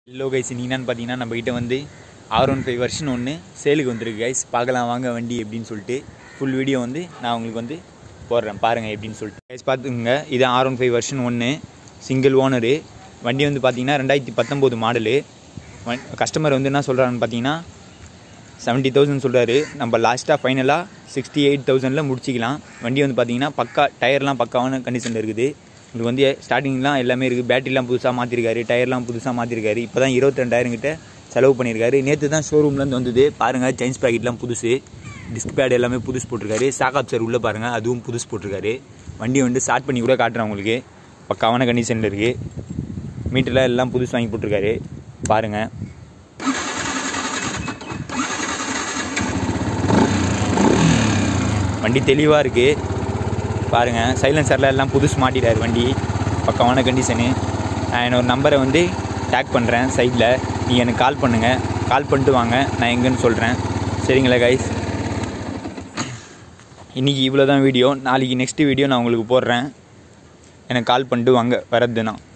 hello guys என்னன்னு பார்த்தீங்கன்னா நம்ம கிட்ட வந்து ஆர் ஒன் ஃபைவ் வெர்ஷன் ஒன்று சேலுக்கு வந்திருக்கு கைஸ் பார்க்கலாம் வாங்க வண்டி எப்படின்னு சொல்லிட்டு ஃபுல் வீடியோ வந்து நான் உங்களுக்கு வந்து போடுறேன் பாருங்கள் எப்படின்னு சொல்லிட்டு கைஸ் பார்த்துக்குங்க இது ஆர் ஒன் ஃபைவ் வெர்ஷன் ஒன்று சிங்கிள் ஓனரு வண்டி வந்து பார்த்தீங்கன்னா ரெண்டாயிரத்தி பத்தொம்போது மாடலு வன் கஸ்டமர் வந்து என்ன சொல்கிறான்னு பார்த்தீங்கன்னா செவன்ட்டி தௌசண்ட் சொல்கிறாரு நம்ம லாஸ்ட்டாக ஃபைனலாக சிக்ஸ்டி எயிட் தௌசண்டில் முடிச்சிக்கலாம் வண்டி வந்து பார்த்தீங்கன்னா பக்கா டயர்லாம் பக்காவான கண்டிஷனில் இருக்குது உங்களுக்கு வந்து ஸ்டார்டிங்லாம் எல்லாமே இருக்குது பேட்டரிலாம் புதுசாக மாற்றிருக்காரு டயர்லாம் புதுசாக மாற்றிருக்காரு இப்போ தான் இருபத்தி ரெண்டாயிரம் கிட்ட செலவு பண்ணியிருக்காரு நேற்று தான் ஷோரூம்லேருந்து வந்தது பாருங்கள் செயின்ஸ் பேக்கெட்லாம் புதுசு டிஸ்க் பேட் எல்லாமே புதுசு போட்டிருக்காரு சாக் ஆப்சர் உள்ளே பாருங்கள் அதுவும் புதுசு போட்டிருக்காரு வண்டி வந்து ஸ்டார்ட் பண்ணி கூட காட்டுறேன் உங்களுக்கு பக்காவான கண்டிஷனில் இருக்குது மீட்டரில் எல்லாம் புதுசு வாங்கி போட்டிருக்காரு பாருங்கள் வண்டி தெளிவாக இருக்குது பாருங்கள் சைலன்சரில் எல்லாம் புதுசு மாட்டிட்டார் வண்டி பக்கமான கண்டிஷனு நான் என்னோட நம்பரை வந்து டேக் பண்ணுறேன் சைடில் நீங்கள் எனக்கு கால் பண்ணுங்கள் கால் பண்ணிட்டு வாங்க நான் எங்கேன்னு சொல்கிறேன் சரிங்களா கைஸ் இன்றைக்கி இவ்வளோ தான் வீடியோ நாளைக்கு நெக்ஸ்ட்டு வீடியோ நான் உங்களுக்கு போடுறேன் எனக்கு கால் பண்ணிட்டு வாங்க வரதுன்னா